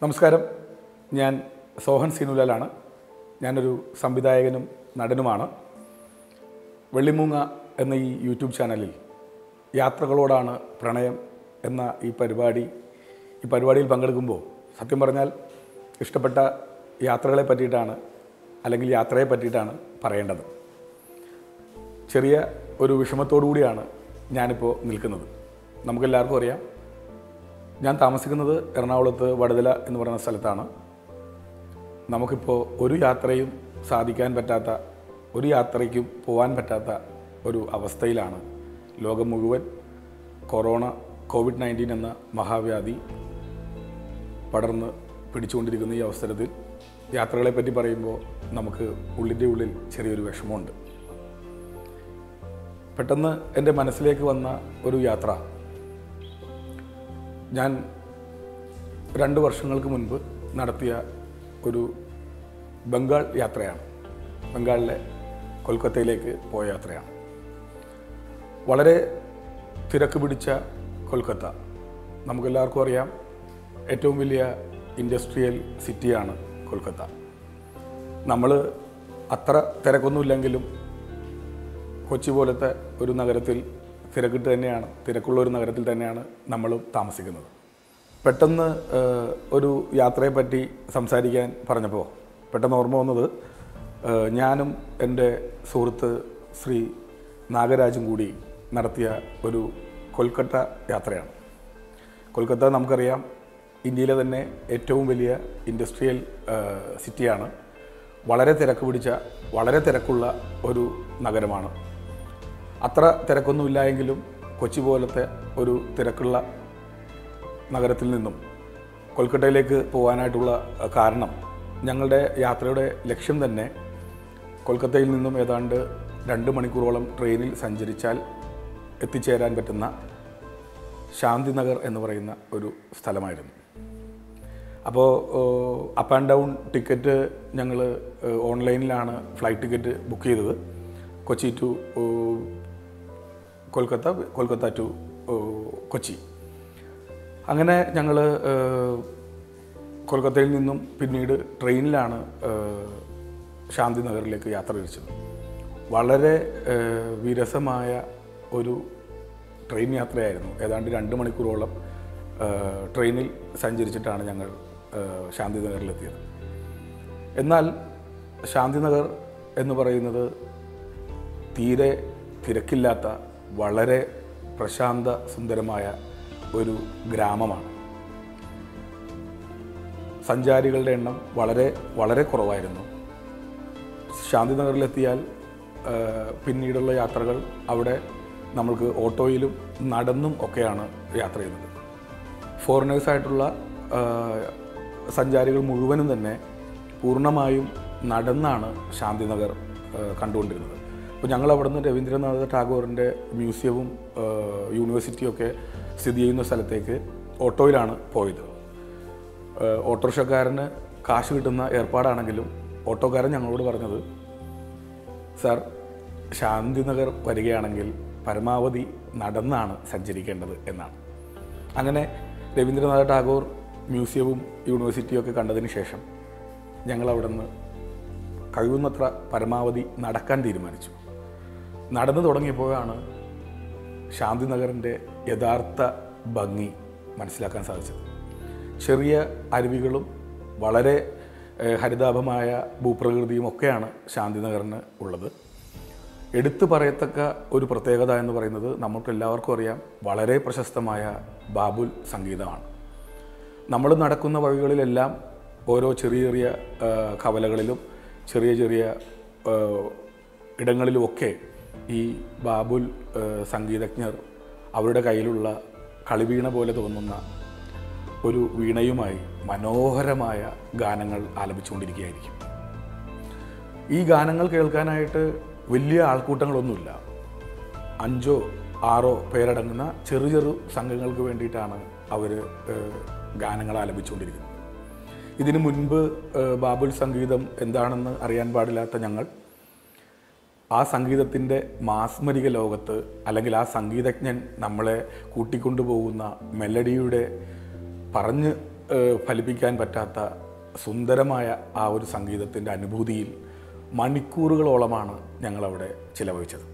നമസ്കാരം ഞാൻ സോഹൻ സീനുലാലാണ് ഞാനൊരു സംവിധായകനും നടനുമാണ് വെള്ളിമൂങ്ങ എന്ന ഈ യൂട്യൂബ് ചാനലിൽ യാത്രകളോടാണ് പ്രണയം എന്ന ഈ പരിപാടി ഈ പരിപാടിയിൽ പങ്കെടുക്കുമ്പോൾ സത്യം പറഞ്ഞാൽ ഇഷ്ടപ്പെട്ട യാത്രകളെ പറ്റിയിട്ടാണ് അല്ലെങ്കിൽ യാത്രയെ പറ്റിയിട്ടാണ് പറയേണ്ടത് ചെറിയ ഒരു വിഷമത്തോടു കൂടിയാണ് ഞാനിപ്പോൾ നിൽക്കുന്നത് നമുക്കെല്ലാവർക്കും അറിയാം ഞാൻ താമസിക്കുന്നത് എറണാകുളത്ത് വടുതല എന്ന് പറയുന്ന സ്ഥലത്താണ് നമുക്കിപ്പോൾ ഒരു യാത്രയും സാധിക്കാൻ പറ്റാത്ത ഒരു യാത്രയ്ക്കും പോകാൻ പറ്റാത്ത ഒരു അവസ്ഥയിലാണ് ലോകം മുഴുവൻ കൊറോണ കോവിഡ് നയൻറ്റീൻ എന്ന മഹാവ്യാധി പടർന്ന് പിടിച്ചുകൊണ്ടിരിക്കുന്ന ഈ അവസരത്തിൽ യാത്രകളെ പറ്റി പറയുമ്പോൾ നമുക്ക് ഉള്ളിൻ്റെ ഉള്ളിൽ ചെറിയൊരു വിഷമമുണ്ട് പെട്ടെന്ന് എൻ്റെ മനസ്സിലേക്ക് വന്ന ഒരു യാത്ര ഞാൻ രണ്ട് വർഷങ്ങൾക്ക് മുൻപ് നടത്തിയ ഒരു ബംഗാൾ യാത്രയാണ് ബംഗാളിലെ കൊൽക്കത്തയിലേക്ക് പോയ യാത്രയാണ് വളരെ തിരക്ക് പിടിച്ച കൊൽക്കത്ത നമുക്കെല്ലാവർക്കും അറിയാം ഏറ്റവും വലിയ ഇൻഡസ്ട്രിയൽ സിറ്റിയാണ് കൊൽക്കത്ത നമ്മൾ അത്ര തിരക്കൊന്നുമില്ലെങ്കിലും കൊച്ചി പോലത്തെ ഒരു നഗരത്തിൽ തിരക്കിട്ട് തന്നെയാണ് തിരക്കുള്ള ഒരു നഗരത്തിൽ തന്നെയാണ് നമ്മളും താമസിക്കുന്നത് പെട്ടെന്ന് ഏഹ്, ഒരു യാത്രയെപ്പറ്റി സംസാരിക്കാൻ പറഞ്ഞപ്പോൾ പെട്ടെന്ന് ഓർമ്മ വന്നത് ഏഹ്, ഞാനും എൻ്റെ സുഹൃത്ത് ശ്രീ നാഗരാജും കൂടി നടത്തിയ ഒരു കൊൽക്കത്ത യാത്രയാണ് കൊൽക്കത്ത നമുക്കറിയാം ഇന്ത്യയിലെ തന്നെ ഏറ്റവും വലിയ ഇൻഡസ്ട്രിയൽ ഏഹ്, സിറ്റിയാണ് വളരെ തിരക്ക് പിടിച്ച വളരെ തിരക്കുള്ള ഒരു നഗരമാണ് അത്ര തിരക്കൊന്നുമില്ല എങ്കിലും കൊച്ചി പോലത്തെ ഒരു തിരക്കുള്ള നഗരത്തിൽ നിന്നും കൊൽക്കത്തയിലേക്ക് പോകാനായിട്ടുള്ള അഹ്, കാരണം ഞങ്ങളുടെ യാത്രയുടെ ലക്ഷ്യം തന്നെ കൊൽക്കത്തയിൽ നിന്നും ഏതാണ്ട് രണ്ട് മണിക്കൂറോളം ട്രെയിനിൽ സഞ്ചരിച്ചാൽ എത്തിച്ചേരാൻ പറ്റുന്ന ശാന്തിനഗർ എന്ന് പറയുന്ന ഒരു സ്ഥലമായിരുന്നു അപ്പോൾ അപ്പ് ആൻഡ് ഡൗൺ ടിക്കറ്റ് ഞങ്ങൾ ഓൺലൈനിലാണ് ഫ്ലൈറ്റ് ടിക്കറ്റ് ബുക്ക് ചെയ്തത് കൊച്ചി ടു കൊൽക്കത്ത കൊൽക്കത്ത ടു കൊച്ചി അങ്ങനെ ഞങ്ങൾ കൊൽക്കത്തയിൽ നിന്നും പിന്നീട് ട്രെയിനിലാണ് ഏഹ്, ശാന്തിനഗറിലേക്ക് യാത്ര തിരിച്ചത് വളരെ ഏഹ്, വിരസമായ ഒരു ട്രെയിൻ യാത്രയായിരുന്നു ഏതാണ്ട് രണ്ട് മണിക്കൂറോളം ഏഹ്, ട്രെയിനിൽ സഞ്ചരിച്ചിട്ടാണ് ഞങ്ങൾ ഏഹ്, ശാന്തിനഗറിലെത്തിയത് എന്നാൽ ശാന്തിനഗർ എന്ന് പറയുന്നത് തീരെ തിരക്കില്ലാത്ത വളരെ പ്രശാന്ത സുന്ദരമായ ഒരു ഗ്രാമമാണ് സഞ്ചാരികളുടെ എണ്ണം വളരെ വളരെ കുറവായിരുന്നു ശാന്തിനഗറിലെത്തിയാൽ ആ, പിന്നീടുള്ള യാത്രകൾ അവിടെ നമ്മൾക്ക് ഓട്ടോയിലും നടന്നും ഒക്കെയാണ് യാത്ര ചെയ്യുന്നത് ഫോറിനേഴ്സായിട്ടുള്ള ആ, സഞ്ചാരികൾ മുഴുവനും തന്നെ പൂർണ്ണമായും നടന്നാണ് ശാന്തിനഗർ ആ, കണ്ടുകൊണ്ടിരുന്നത് അപ്പോൾ ഞങ്ങൾ അവിടെ നിന്ന് രവീന്ദ്രനാഥ ടാഗോറിൻ്റെ മ്യൂസിയവും ആ, യൂണിവേഴ്സിറ്റിയും ഒക്കെ സ്ഥിതി ചെയ്യുന്ന സ്ഥലത്തേക്ക് ഓട്ടോയിലാണ് പോയത് ഏഹ് ഓട്ടോറിക്ഷക്കാരന് കാശ് കിട്ടുന്ന ഏർപ്പാടാണെങ്കിലും ഓട്ടോക്കാരൻ ഞങ്ങളോട് പറഞ്ഞത് സാർ ശാന്തിനഗർ വരികയാണെങ്കിൽ പരമാവധി നടന്നാണ് സഞ്ചരിക്കേണ്ടത് എന്നാണ് അങ്ങനെ രവീന്ദ്രനാഥ ടാഗോർ മ്യൂസിയവും യൂണിവേഴ്സിറ്റിയും ഒക്കെ കണ്ടതിന് ശേഷം ഞങ്ങൾ അവിടെ നിന്ന് കഴിയുന്നത്ര പരമാവധി നടക്കാൻ തീരുമാനിച്ചു നടന്നു തുടങ്ങിയപ്പോഴാണ് ശാന്തിനഗറിൻ്റെ യഥാർത്ഥ ഭംഗി മനസ്സിലാക്കാൻ സാധിച്ചത് ചെറിയ അരുവികളും വളരെ ഏഹ്, ഹരിതാഭമായ ഭൂപ്രകൃതിയും ഒക്കെയാണ് ശാന്തിനഗറിന് ഉള്ളത് എടുത്തു പറയത്തക്ക ഒരു പ്രത്യേകത എന്ന് പറയുന്നത് നമുക്ക് എല്ലാവർക്കും അറിയാം വളരെ പ്രശസ്തമായ ബാബുൽ സംഗീതമാണ് നമ്മൾ നടക്കുന്ന വഴികളിലെല്ലാം ഓരോ ചെറിയ ചെറിയ ആ, കവലകളിലും ചെറിയ ചെറിയ ആ, ഇടങ്ങളിലുമൊക്കെ ഈ ബാബുൽ ആ, സംഗീതജ്ഞർ അവരുടെ കയ്യിലുള്ള കളിവീണ പോലെ തോന്നുന്ന ഒരു വീണയുമായി മനോഹരമായ ഗാനങ്ങൾ ആലപിച്ചുകൊണ്ടിരിക്കുകയായിരിക്കും ഈ ഗാനങ്ങൾ കേൾക്കാനായിട്ട് വലിയ ആൾക്കൂട്ടങ്ങളൊന്നുമില്ല അഞ്ചോ ആറോ പേരടങ്ങുന്ന ചെറു ചെറു സംഘങ്ങൾക്ക് വേണ്ടിയിട്ടാണ് അവർ ഗാനങ്ങൾ ആലപിച്ചുകൊണ്ടിരിക്കുന്നത് ഇതിനു മുൻപ് ഏഹ്, ബാബുൽ സംഗീതം എന്താണെന്ന് അറിയാൻ പാടില്ലാത്ത ഞങ്ങൾ ആ സംഗീതത്തിൻ്റെ മാസ്മരിക ലോകത്ത് അല്ലെങ്കിൽ ആ സംഗീതജ്ഞൻ നമ്മളെ കൂട്ടിക്കൊണ്ടുപോകുന്ന മെലഡിയുടെ പറഞ്ഞ് ഏഹ്, ഫലിപ്പിക്കാൻ പറ്റാത്ത സുന്ദരമായ ആ ഒരു സംഗീതത്തിൻ്റെ അനുഭൂതിയിൽ മണിക്കൂറുകളോളമാണ് ഞങ്ങളവിടെ ചിലവഴിച്ചത്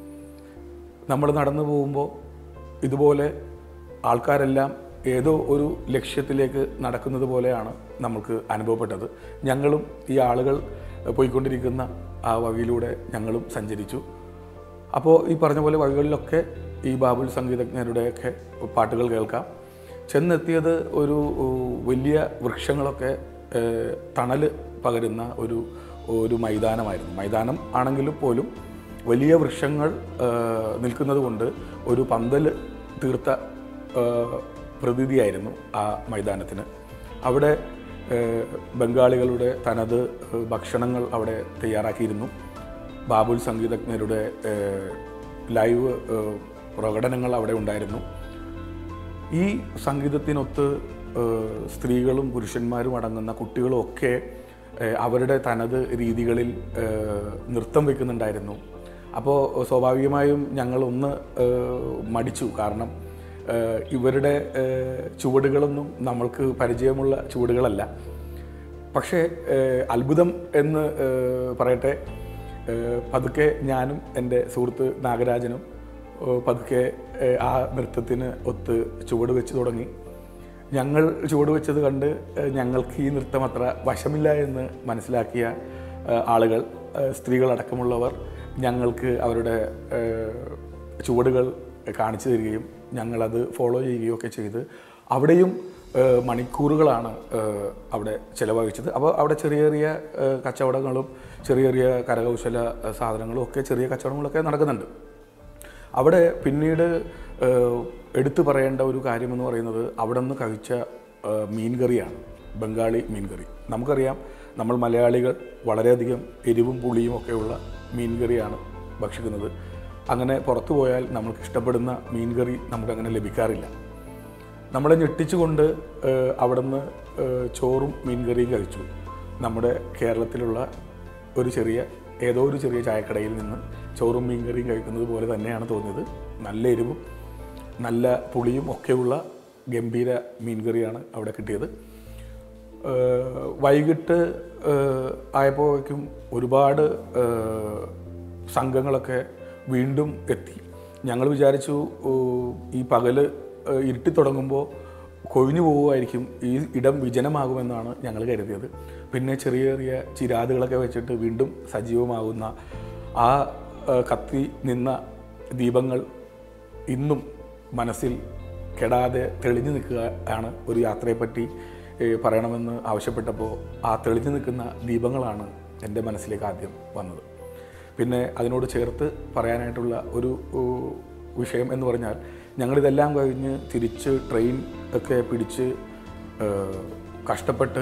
നമ്മൾ നടന്നു പോകുമ്പോൾ ഇതുപോലെ ആൾക്കാരെല്ലാം ഏതോ ഒരു ലക്ഷ്യത്തിലേക്ക് നടക്കുന്നത് പോലെയാണ് നമുക്ക് അനുഭവപ്പെട്ടത് ഞങ്ങളും ഈ ആളുകൾ പോയിക്കൊണ്ടിരിക്കുന്ന ആ വഴിയിലൂടെ ഞങ്ങളും സഞ്ചരിച്ചു അപ്പോൾ ഈ പറഞ്ഞ പോലെ വഴികളിലൊക്കെ ഈ ബാബുൽ സംഗീതജ്ഞരുടെയൊക്കെ പാട്ടുകൾ കേൾക്കാം ചെന്നെത്തിയത് ഒരു ഉ, വലിയ വൃക്ഷങ്ങളൊക്കെ ഏഹ്, തണല് പകരുന്ന ഒരു ഒരു മൈതാനമായിരുന്നു മൈതാനം ആണെങ്കിലും പോലും വലിയ വൃക്ഷങ്ങൾ ഏഹ്, നിൽക്കുന്നത് കൊണ്ട് ഒരു പന്തൽ തീർത്ത ഏഹ്, പ്രതീതിയായിരുന്നു ആ മൈതാനത്തിന് അവിടെ ഏഹ്, ബംഗാളികളുടെ തനത് ഏഹ്, ഭക്ഷണങ്ങൾ അവിടെ തയ്യാറാക്കിയിരുന്നു ബാബുൽ സംഗീതജ്ഞരുടെ ഏഹ്, ലൈവ് ഏഹ്, പ്രകടനങ്ങൾ അവിടെ ഉണ്ടായിരുന്നു ഈ സംഗീതത്തിനൊത്ത് ഏഹ്, സ്ത്രീകളും പുരുഷന്മാരും അടങ്ങുന്ന കുട്ടികളും ഒക്കെ ഏഹ്, അവരുടെ തനത് രീതികളിൽ ഏഹ്, നൃത്തം വെക്കുന്നുണ്ടായിരുന്നു അപ്പോൾ സ്വാഭാവികമായും ഞങ്ങളൊന്ന് ഏഹ്, മടിച്ചു കാരണം ഏഹ്, ഇവരുടെ ഏഹ്, ചുവടുകളൊന്നും നമ്മൾക്ക് പരിചയമുള്ള ചുവടുകളല്ല പക്ഷേ ഏഹ്, അത്ഭുതം എന്ന് ഏഹ്, പറയട്ടെ ഏഹ്, പതുക്കെ ഞാനും എൻ്റെ സുഹൃത്ത് നാഗരാജനും ഏഹ്, പതുക്കെ ഏഹ്, ആ നൃത്തത്തിന് ഒത്ത് ചുവട് വെച്ച് തുടങ്ങി ഞങ്ങൾ ചുവട് വെച്ചത് കണ്ട് ഏഹ്, ഞങ്ങൾക്ക് ഈ നൃത്തം അത്ര വശമില്ല എന്ന് മനസ്സിലാക്കിയ ഏഹ്, ആളുകൾ ഏഹ്, സ്ത്രീകളടക്കമുള്ളവർ ഞങ്ങൾക്ക് അവരുടെ ഏഹ്, ചുവടുകൾ കാണിച്ചു തരികയും ഞങ്ങളത് ഫോളോ ചെയ്യുകയും ഒക്കെ ചെയ്ത് അവിടെയും ഏഹ്, മണിക്കൂറുകളാണ് ഏഹ്, അവിടെ ചിലവഴിച്ചത് അപ്പോൾ അവിടെ ചെറിയ ചെറിയ ഏഹ്, കച്ചവടങ്ങളും ചെറിയ ചെറിയ കരകൗശല ഏഹ്, സാധനങ്ങളും ഒക്കെ ചെറിയ കച്ചവടങ്ങളൊക്കെ നടക്കുന്നുണ്ട് അവിടെ പിന്നീട് ഏഹ്, എടുത്തു പറയേണ്ട ഒരു കാര്യമെന്ന് പറയുന്നത് അവിടെ നിന്ന് കഴിച്ച ഏഹ്, മീൻകറിയാണ് ബംഗാളി മീൻകറി നമുക്കറിയാം നമ്മൾ മലയാളികൾ വളരെയധികം എരിവും പുളിയും ഒക്കെയുള്ള മീൻകറിയാണ് ഭക്ഷിക്കുന്നത് അങ്ങനെ പുറത്തു പോയാൽ നമ്മൾക്ക് ഇഷ്ടപ്പെടുന്ന മീൻകറി നമുക്കങ്ങനെ ലഭിക്കാറില്ല നമ്മളെ ഞെട്ടിച്ചുകൊണ്ട് ഏഹ്, അവിടുന്ന് ഏഹ്, ചോറും മീൻകറിയും കഴിച്ചു നമ്മുടെ കേരളത്തിലുള്ള ഒരു ചെറിയ ഏതോ ഒരു ചെറിയ ചായക്കടയിൽ നിന്ന് ചോറും മീൻകറിയും കഴിക്കുന്നത് പോലെ തന്നെയാണ് തോന്നിയത് നല്ല എരിവും നല്ല പുളിയും ഒക്കെയുള്ള ഗംഭീര മീൻകറിയാണ് അവിടെ കിട്ടിയത് ഏഹ്, വൈകിട്ട് ഏഹ്, ആയപ്പോഴേക്കും ഒരുപാട് ഏഹ്, സംഘങ്ങളൊക്കെ വീണ്ടും എത്തി ഞങ്ങൾ വിചാരിച്ചു ഏഹ്, ഈ പകല് ഏഹ്, ഇരുട്ടി തുടങ്ങുമ്പോൾ കൊഴിഞ്ഞു പോവുമായിരിക്കും ഈ ഇടം വിജനമാകുമെന്നാണ് ഞങ്ങൾ കരുതിയത് പിന്നെ ചെറിയ ചെറിയ ചിരാതുകളൊക്കെ വെച്ചിട്ട് വീണ്ടും സജീവമാകുന്ന ആ ഏഹ്, കത്തി നിന്ന ദീപങ്ങൾ ഇന്നും മനസ്സിൽ കെടാതെ തെളിഞ്ഞു നിൽക്കുക ആണ് ഒരു യാത്രയെപ്പറ്റി ഏഹ്, പറയണമെന്ന് ആവശ്യപ്പെട്ടപ്പോൾ ആ തെളിഞ്ഞു നിൽക്കുന്ന ദീപങ്ങളാണ് എൻ്റെ മനസ്സിലേക്ക് ആദ്യം വന്നത് പിന്നെ അതിനോട് ചേർത്ത് പറയാനായിട്ടുള്ള ഒരു ഏഹ്, വിഷയം എന്ന് പറഞ്ഞാൽ ഞങ്ങളിതെല്ലാം കഴിഞ്ഞ് തിരിച്ച് ട്രെയിൻ ഒക്കെ പിടിച്ച് ഏഹ്, കഷ്ടപ്പെട്ട്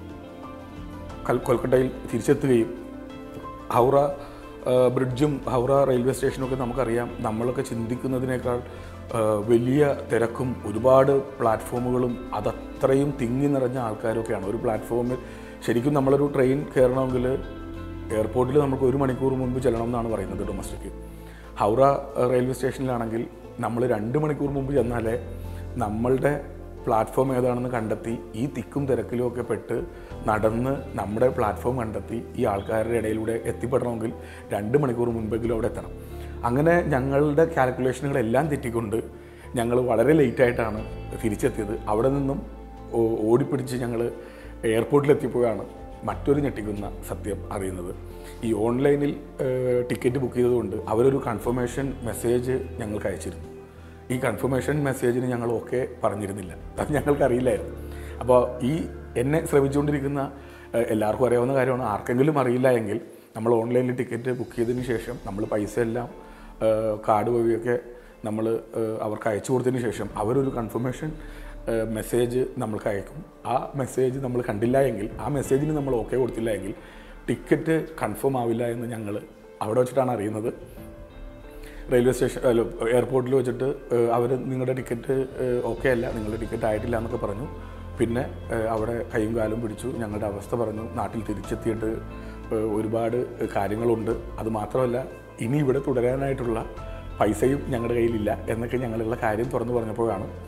കൽ കൊൽക്കട്ടയിൽ തിരിച്ചെത്തുകയും ഹൗറ ആ, ബ്രിഡ്ജും ഹൗറ റെയിൽവേ സ്റ്റേഷനൊക്കെ നമുക്കറിയാം നമ്മളൊക്കെ ചിന്തിക്കുന്നതിനേക്കാൾ ആ, വലിയ തിരക്കും ഒരുപാട് പ്ലാറ്റ്ഫോമുകളും അതത്രയും തിങ്ങി നിറഞ്ഞ ആൾക്കാരൊക്കെയാണ് ഒരു പ്ലാറ്റ്ഫോമിൽ ശരിക്കും നമ്മളൊരു ട്രെയിൻ കയറണമെങ്കിൽ എയർപോർട്ടിൽ നമുക്ക് ഒരു മണിക്കൂർ മുമ്പ് ചെല്ലണം എന്നാണ് പറയുന്നത് ഡൊമസ്റ്റിക് ഹൗറ ആ, റെയിൽവേ സ്റ്റേഷനിലാണെങ്കിൽ നമ്മൾ രണ്ട് മണിക്കൂർ മുമ്പ് ചെന്നാലേ നമ്മളുടെ പ്ലാറ്റ്ഫോം ഏതാണെന്ന് കണ്ടെത്തി ഈ തിക്കും തിരക്കിലും ഒക്കെ പെട്ട് നടന്ന് നമ്മുടെ പ്ലാറ്റ്ഫോം കണ്ടെത്തി ഈ ആൾക്കാരുടെ ഇടയിലൂടെ എത്തിപ്പെടണമെങ്കിൽ രണ്ട് മണിക്കൂർ മുൻപെങ്കിലും അവിടെ എത്തണം അങ്ങനെ ഞങ്ങളുടെ കാൽക്കുലേഷനുകളെല്ലാം തെറ്റിക്കൊണ്ട് ഞങ്ങൾ വളരെ ലേറ്റായിട്ടാണ് തിരിച്ചെത്തിയത് അവിടെ നിന്നും ഓ- ഓടിപ്പിടിച്ച് ഞങ്ങൾ എയർപോർട്ടിലെത്തിയപ്പോഴാണ് മറ്റൊരു ഞെട്ടിക്കുന്ന സത്യം അറിയുന്നത് ഈ ഓൺലൈനിൽ ഏഹ്, ടിക്കറ്റ് ബുക്ക് ചെയ്തതുകൊണ്ട് അവരൊരു കൺഫർമേഷൻ മെസ്സേജ് ഞങ്ങൾക്ക് അയച്ചിരുന്നു ഈ കൺഫർമേഷൻ മെസ്സേജിന് ഞങ്ങൾ ഓക്കെ പറഞ്ഞിരുന്നില്ല അത് ഞങ്ങൾക്ക് അറിയില്ലായിരുന്നു അപ്പോൾ ഈ എന്നെ ശ്രമിച്ചുകൊണ്ടിരിക്കുന്ന ഏഹ്, എല്ലാവർക്കും അറിയാവുന്ന കാര്യമാണ് ആർക്കെങ്കിലും അറിയില്ല എങ്കിൽ നമ്മൾ ഓൺലൈനിൽ ടിക്കറ്റ് ബുക്ക് ചെയ്തതിന് ശേഷം നമ്മൾ പൈസ എല്ലാം ഏഹ്, കാർഡ് വഴിയൊക്കെ നമ്മൾ ഏഹ്, അവർക്ക് അയച്ചു കൊടുത്തതിന് ശേഷം അവരൊരു കൺഫർമേഷൻ ഏഹ്, മെസ്സേജ് നമ്മൾക്ക് അയക്കും ആ മെസ്സേജ് നമ്മൾ കണ്ടില്ല എങ്കിൽ ആ മെസ്സേജിന് നമ്മൾ ഓക്കെ കൊടുത്തില്ല എങ്കിൽ ടിക്കറ്റ് കൺഫേം ആവില്ല എന്ന് ഞങ്ങൾ അവിടെ വെച്ചിട്ടാണ് അറിയുന്നത് റെയിൽവേ സ്റ്റേഷൻ അല്ല എയർപോർട്ടിൽ വെച്ചിട്ട് അവർ നിങ്ങളുടെ ടിക്കറ്റ് ഓക്കെ അല്ല നിങ്ങളുടെ ടിക്കറ്റ് ആയിട്ടില്ല എന്നൊക്കെ പറഞ്ഞു പിന്നെ ഏഹ്, അവിടെ കൈയും കാലും പിടിച്ചു ഞങ്ങളുടെ അവസ്ഥ പറഞ്ഞു നാട്ടിൽ തിരിച്ചെത്തിയിട്ട് ഏഹ്, ഒരുപാട് കാര്യങ്ങളുണ്ട് അത് മാത്രമല്ല ഇനി ഇവിടെ തുടരാനായിട്ടുള്ള പൈസയും ഞങ്ങളുടെ കയ്യിലില്ല എന്നൊക്കെ ഞങ്ങളുള്ള കാര്യം തുറന്നു പറഞ്ഞപ്പോഴാണ്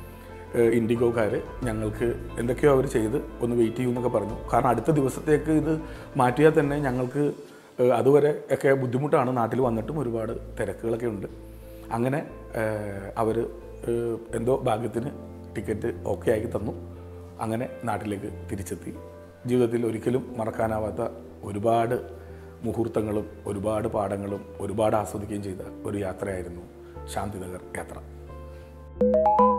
ഏഹ്, ഇൻഡിഗോക്കാർ ഞങ്ങൾക്ക് എന്തൊക്കെയോ അവർ ചെയ്ത് ഒന്ന് വെയിറ്റ് ചെയ്യുമെന്നൊക്കെ പറഞ്ഞു കാരണം അടുത്ത ദിവസത്തേക്ക് ഇത് മാറ്റിയാൽ തന്നെ ഞങ്ങൾക്ക് ഏഹ്, അതുവരെ ഒക്കെ ബുദ്ധിമുട്ടാണ് നാട്ടിൽ വന്നിട്ടും ഒരുപാട് തിരക്കുകളൊക്കെ ഉണ്ട് അങ്ങനെ അവർ എന്തോ ഭാഗ്യത്തിന് ടിക്കറ്റ് ഓക്കെ ആക്കി തന്നു അങ്ങനെ നാട്ടിലേക്ക് തിരിച്ചെത്തി ജീവിതത്തിൽ ഒരിക്കലും മറക്കാനാവാത്ത ഒരുപാട് മുഹൂർത്തങ്ങളും ഒരുപാട് പാഠങ്ങളും ഒരുപാട് ആസ്വദിക്കുകയും ചെയ്ത ഒരു യാത്രയായിരുന്നു ശാന്തിനഗർ യാത്ര